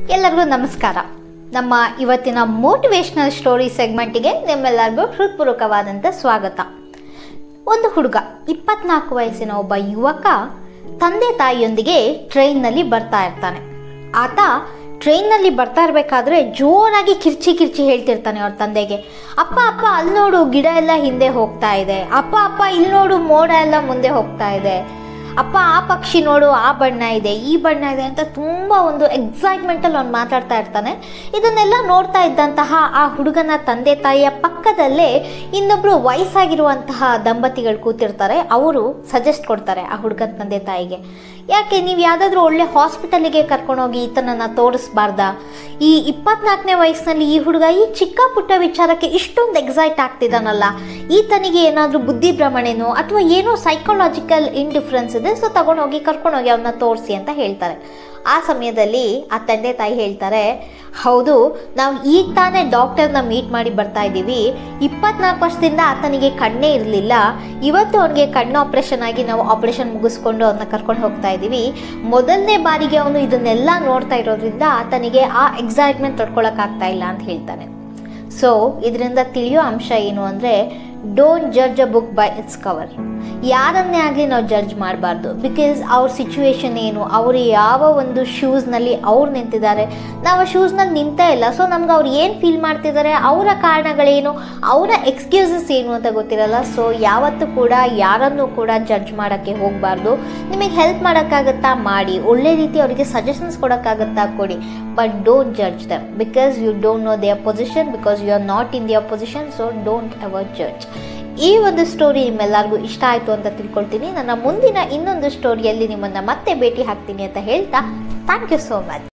ಎಲ್ಲರಿಗೂ ನಮಸ್ಕಾರ ನಮ್ಮ ಇವತ್ತಿನ ಮೋಟಿವೇಶ್ನಲ್ ಸ್ಟೋರಿ ಸೆಗ್ಮೆಂಟಿಗೆ ನಿಮ್ಮೆಲ್ಲರಿಗೂ ಹೃತ್ಪೂರ್ವಕವಾದಂಥ ಸ್ವಾಗತ ಒಂದು ಹುಡುಗ ಇಪ್ಪತ್ನಾಲ್ಕು ವಯಸ್ಸಿನ ಒಬ್ಬ ಯುವಕ ತಂದೆ ತಾಯಿಯೊಂದಿಗೆ ಟ್ರೈನ್ನಲ್ಲಿ ಬರ್ತಾ ಇರ್ತಾನೆ ಆತ ಟ್ರೈನ್ನಲ್ಲಿ ಬರ್ತಾ ಇರಬೇಕಾದ್ರೆ ಜೋರಾಗಿ ಕಿರ್ಚಿ ಕಿರ್ಚಿ ಹೇಳ್ತಿರ್ತಾನೆ ಅವ್ರ ತಂದೆಗೆ ಅಪ್ಪ ಅಪ್ಪ ಅಲ್ಲಿ ನೋಡು ಗಿಡ ಎಲ್ಲ ಹಿಂದೆ ಹೋಗ್ತಾ ಇದೆ ಅಪ್ಪ ಅಪ್ಪ ಇಲ್ಲಿ ನೋಡು ಮೋಡ ಎಲ್ಲ ಮುಂದೆ ಹೋಗ್ತಾ ಇದೆ ಅಪ್ಪ ಆ ಪಕ್ಷಿ ನೋಡು ಆ ಬಣ್ಣ ಇದೆ ಈ ಬಣ್ಣ ಇದೆ ಅಂತ ತುಂಬ ಒಂದು ಎಕ್ಸೈಟ್ಮೆಂಟಲ್ಲಿ ಅವ್ನು ಮಾತಾಡ್ತಾ ಇರ್ತಾನೆ ಇದನ್ನೆಲ್ಲ ನೋಡ್ತಾ ಇದ್ದಂತಹ ಆ ಹುಡುಗನ ತಂದೆ ತಾಯಿಯ ಪಕ್ಕದಲ್ಲೇ ಇನ್ನೊಬ್ರು ವಯಸ್ಸಾಗಿರುವಂತಹ ದಂಪತಿಗಳು ಕೂತಿರ್ತಾರೆ ಅವರು ಸಜೆಸ್ಟ್ ಕೊಡ್ತಾರೆ ಆ ಹುಡುಗನ ತಂದೆ ತಾಯಿಗೆ ಯಾಕೆ ನೀವು ಯಾವುದಾದ್ರೂ ಒಳ್ಳೆ ಹಾಸ್ಪಿಟಲಿಗೆ ಕರ್ಕೊಂಡೋಗಿ ಈತನನ್ನು ತೋರಿಸ್ಬಾರ್ದಾ ಈ ಇಪ್ಪತ್ನಾಲ್ಕನೇ ವಯಸ್ಸಿನಲ್ಲಿ ಈ ಹುಡುಗ ಈ ಚಿಕ್ಕ ಪುಟ್ಟ ವಿಚಾರಕ್ಕೆ ಇಷ್ಟೊಂದು ಎಕ್ಸೈಟ್ ಆಗ್ತಿದ್ದಾನಲ್ಲ ಈತನಿಗೆ ಏನಾದರೂ ಬುದ್ಧಿ ಭ್ರಮಣೆನೋ ಅಥವಾ ಏನೋ ಸೈಕಾಲಜಿಕಲ್ ಇಂಡಿಫ್ರೆನ್ಸ್ ಇದೆ ಸೊ ತಗೊಂಡೋಗಿ ಕರ್ಕೊಂಡೋಗಿ ಅವನ್ನ ತೋರಿಸಿ ಅಂತ ಹೇಳ್ತಾರೆ ಆ ಸಮಯದಲ್ಲಿ ಆ ತಂದೆ ತಾಯಿ ಹೇಳ್ತಾರೆ ಹೌದು ನಾವು ಈಗ ತಾನೇ ಡಾಕ್ಟರ್ನ ಮೀಟ್ ಮಾಡಿ ಬರ್ತಾ ಇದ್ದೀವಿ ಇಪ್ಪತ್ನಾಲ್ಕು ವರ್ಷದಿಂದ ಆತನಿಗೆ ಕಣ್ಣೇ ಇರಲಿಲ್ಲ ಇವತ್ತು ಅವನಿಗೆ ಕಣ್ಣು ಆಪ್ರೇಷನ್ ಆಗಿ ನಾವು ಆಪ್ರೇಷನ್ ಮುಗಿಸ್ಕೊಂಡು ಅವನ್ನ ಕರ್ಕೊಂಡು ಹೋಗ್ತಾ ಇದ್ದೀವಿ ಮೊದಲನೇ ಬಾರಿಗೆ ಅವನು ಇದನ್ನೆಲ್ಲ ನೋಡ್ತಾ ಇರೋದ್ರಿಂದ ಆತನಿಗೆ ಆ ಎಕ್ಸೈಟ್ಮೆಂಟ್ ತಡ್ಕೊಳಕ್ಕಾಗ್ತಾ ಇಲ್ಲ ಅಂತ ಹೇಳ್ತಾನೆ ಸೊ ಇದರಿಂದ ತಿಳಿಯೋ ಅಂಶ ಏನು ಅಂದರೆ don't judge a book by its cover ಯಾರನ್ನೇ ಆಗಲಿ ನಾವು ಜಡ್ಜ್ ಮಾಡಬಾರ್ದು ಬಿಕಾಸ್ ಅವ್ರ ಸಿಚುವೇಶನ್ ಏನು ಅವರು ಯಾವ ಒಂದು ಶೂಸ್ನಲ್ಲಿ ಅವ್ರು ನಿಂತಿದ್ದಾರೆ ನಾವು ಆ ಶೂಸ್ನಲ್ಲಿ ನಿಂತೇ ಇಲ್ಲ ಸೊ ನಮ್ಗೆ ಅವ್ರು ಏನು ಫೀಲ್ ಮಾಡ್ತಿದ್ದಾರೆ ಅವರ ಕಾರಣಗಳೇನು ಅವರ ಎಕ್ಸ್ಕ್ಯೂಸಸ್ ಏನು ಅಂತ ಗೊತ್ತಿರಲ್ಲ ಸೊ ಯಾವತ್ತೂ ಕೂಡ ಯಾರನ್ನೂ ಕೂಡ ಜಡ್ಜ್ ಮಾಡೋಕ್ಕೆ ಹೋಗಬಾರ್ದು ನಿಮಗೆ ಹೆಲ್ಪ್ ಮಾಡೋಕ್ಕಾಗತ್ತಾ ಮಾಡಿ ಒಳ್ಳೆ ರೀತಿ ಅವರಿಗೆ ಸಜೆಷನ್ಸ್ ಕೊಡೋಕ್ಕಾಗತ್ತಾ ಕೊಡಿ but don't judge them because you don't know their position because you are not in their position so don't ever judge ಈ ಒಂದು ಸ್ಟೋರಿ ನಿಮ್ಮೆಲ್ಲರಿಗೂ ಇಷ್ಟ ಆಯಿತು ಅಂತ ತಿಳ್ಕೊಳ್ತೀನಿ ನನ್ನ ಮುಂದಿನ ಇನ್ನೊಂದು ಸ್ಟೋರಿಯಲ್ಲಿ ನಿಮ್ಮನ್ನು ಮತ್ತೆ ಭೇಟಿ ಹಾಕ್ತೀನಿ ಅಂತ ಹೇಳ್ತಾ ಥ್ಯಾಂಕ್ ಯು ಸೋ ಮಚ್